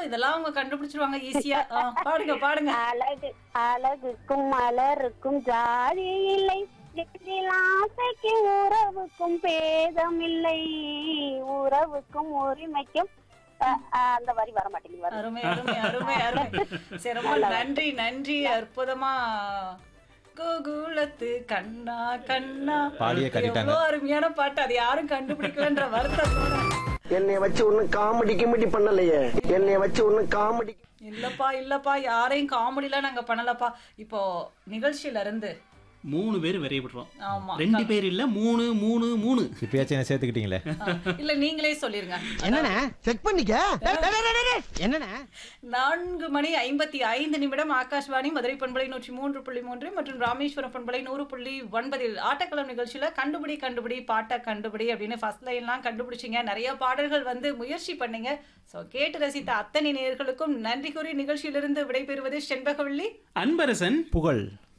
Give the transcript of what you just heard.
போதும் இதெல்லாம் அவங்க கண்டுபிடிச்சிருவாங்க ஈஸியா பாடுங்க பாடுங்க அழகு அழகுக்கும் மலருக்கும் ஜாதி இல்லை நெஞ்சில் ஆசைக்கு உறவுக்கும் பேதம் இல்லை உறவுக்கும் உரிமைக்கும் அஹ், அஹ், அந்த வரி வர மாட்டேங்குது வரும். அருமை அருமை அருமை அருமை சரி ரொம்ப நன்றி நன்றி அற்புதமா கோகுலத்து கண்ணா கண்ணா பாடியே காட்டிட்டாங்க. எவ்வளவு அருமையான பாட்டு அது யாரும் கண்டுபிடிக்கலன்ற வருத்தத்தோட என்னைய வச்சு ஒன்னும் காமெடி கிமெடி பண்ணலையே என்னைய வச்சு ஒன்னும் காமெடி இல்லப்பா இல்லப்பா யாரையும் காமெடிலாம் நாங்க பண்ணலப்பா இப்போ நிகழ்ச்சியில இருந்து மூணு பேர் விரைவிடுறோம் ஆமா ரெண்டு பேர் இல்ல மூணு மூணு மூணு இப்பயாச்சும் என்ன சேர்த்துக்கிட்டீங்களே ஆ, இல்ல நீங்களே சொல்லிருங்க என்னண்ணே செக் பண்ணிக்க என்னண்ணே நான்கு மணி ஐம்பத்தி ஐந்து நிமிடம் ஆகாஷ்வாணி மதுரை பண்பலை நூற்றி மூன்று புள்ளி மூன்று மற்றும் ராமேஸ்வரம் பண்பலை நூறு புள்ளி ஒன்பதில் ஆட்டக்களம் நிகழ்ச்சியில கண்டுபிடி கண்டுபிடி பாட்டை கண்டுபிடி அப்படின்னு ஃபர்ஸ்ட் லைன்லாம் கண்டுபிடிச்சிங்க நிறைய பாடல்கள் வந்து முயற்சி பண்ணீங்க ஸோ கேட்டு ரசித்த அத்தனை நேயர்களுக்கும் நன்றி கூறி நிகழ்ச்சியிலிருந்து விடைபெறுவது செண்பகவள்ளி அன்பரசன் புகழ்